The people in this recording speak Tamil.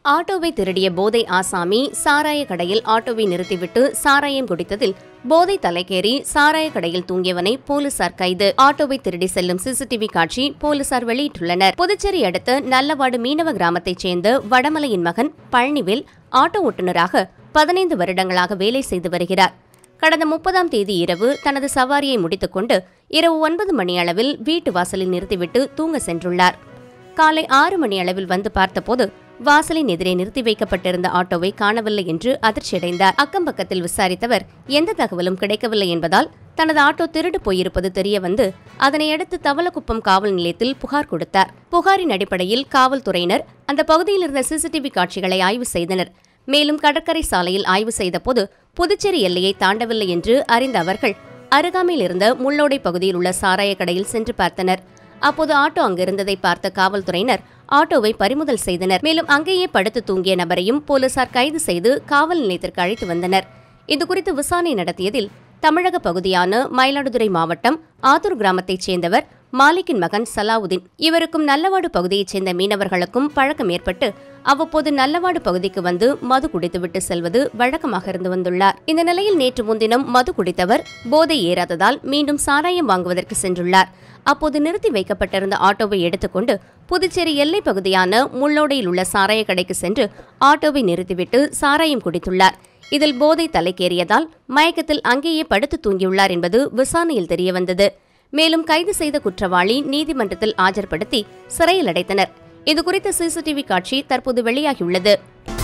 ஆட்டோவை திருடிய போதை ஆசாமி சாராய கடையில் ஆட்டோவை நிறுத்திவிட்டு சாராயம் குடித்ததில் போதை தலைக்கேறி சாராய கடையில் தூங்கியவனை போலீசார் கைது ஆட்டோவை திருடி செல்லும் சிசிடிவி காட்சி போலீசார் வெளியிட்டுள்ளனர் புதுச்சேரி அடுத்த நல்லவாடு மீனவ கிராமத்தைச் சேர்ந்த வடமலையின் மகன் பழனிவேல் ஆட்டோ ஓட்டுநராக பதினைந்து வருடங்களாக வேலை செய்து வருகிறார் கடந்த முப்பதாம் தேதி இரவு தனது சவாரியை முடித்துக்கொண்டு இரவு ஒன்பது மணி அளவில் வீட்டு வாசலில் நிறுத்திவிட்டு தூங்க சென்றுள்ளார் காலை ஆறு மணி அளவில் வந்து பார்த்தபோது வாசலின் எதிரே நிறுத்தி வைக்கப்பட்டிருந்த ஆட்டோவை காணவில்லை என்று அதிர்ச்சியடைந்தார் அக்கம் பக்கத்தில் விசாரித்தவர் எந்த தகவலும் கிடைக்கவில்லை என்பதால் தனது ஆட்டோ திருடு போயிருப்பது தெரிய வந்து அதனை அடுத்து தவளக்குப்பம் காவல் நிலையத்தில் புகார் கொடுத்தார் புகாரின் அடிப்படையில் காவல்துறையினர் அந்த பகுதியில் இருந்த சிசிடிவி காட்சிகளை ஆய்வு செய்தனர் மேலும் கடற்கரை சாலையில் ஆய்வு செய்தபோது புதுச்சேரி எல்லையை தாண்டவில்லை என்று அறிந்த அவர்கள் அருகாமையில் இருந்த முள்ளோடை பகுதியில் உள்ள சாராய கடையில் சென்று பார்த்தனர் அப்போது ஆட்டோ அங்கிருந்ததை பார்த்த காவல்துறையினர் ஆட்டோவை பறிமுதல் செய்தனர் மேலும் அங்கேயே படுத்து தூங்கிய நபரையும் போலீசார் கைது செய்து காவல் நிலையத்திற்கு அழைத்து வந்தனர் இதுகுறித்து விசாரணை நடத்தியதில் தமிழக பகுதியான மயிலாடுதுறை மாவட்டம் ஆத்தூர் கிராமத்தைச் சேர்ந்தவர் மாலிக்கின் மகன் சலாவுதீன் இவருக்கும் நல்லவாடு பகுதியைச் சேர்ந்த மீனவர்களுக்கும் பழக்கம் ஏற்பட்டு அவ்வப்போது நல்லவாடு பகுதிக்கு வந்து மது குடித்துவிட்டு செல்வது வழக்கமாக இருந்து வந்துள்ளார் இந்த நிலையில் நேற்று முன்தினம் மது குடித்தவர் போதை ஏறாததால் மீண்டும் சாராயம் வாங்குவதற்கு சென்றுள்ளார் அப்போது நிறுத்தி வைக்கப்பட்டிருந்த ஆட்டோவை எடுத்துக்கொண்டு புதுச்சேரி எல்லைப் பகுதியான முள்ளோடையில் உள்ள சாராய கடைக்கு சென்று ஆட்டோவை நிறுத்திவிட்டு சாராயம் குடித்துள்ளார் இதில் போதை தலைக்கேறியதால் மயக்கத்தில் அங்கேயே படுத்து தூங்கியுள்ளார் என்பது விசாரணையில் தெரியவந்தது மேலும் கைது செய்த குற்றவாளி நீதிமன்றத்தில் ஆஜர்படுத்தி சிறையில் அடைத்தனர் இதுகுறித்த சிசிடிவி காட்சி தற்போது வெளியாகியுள்ளது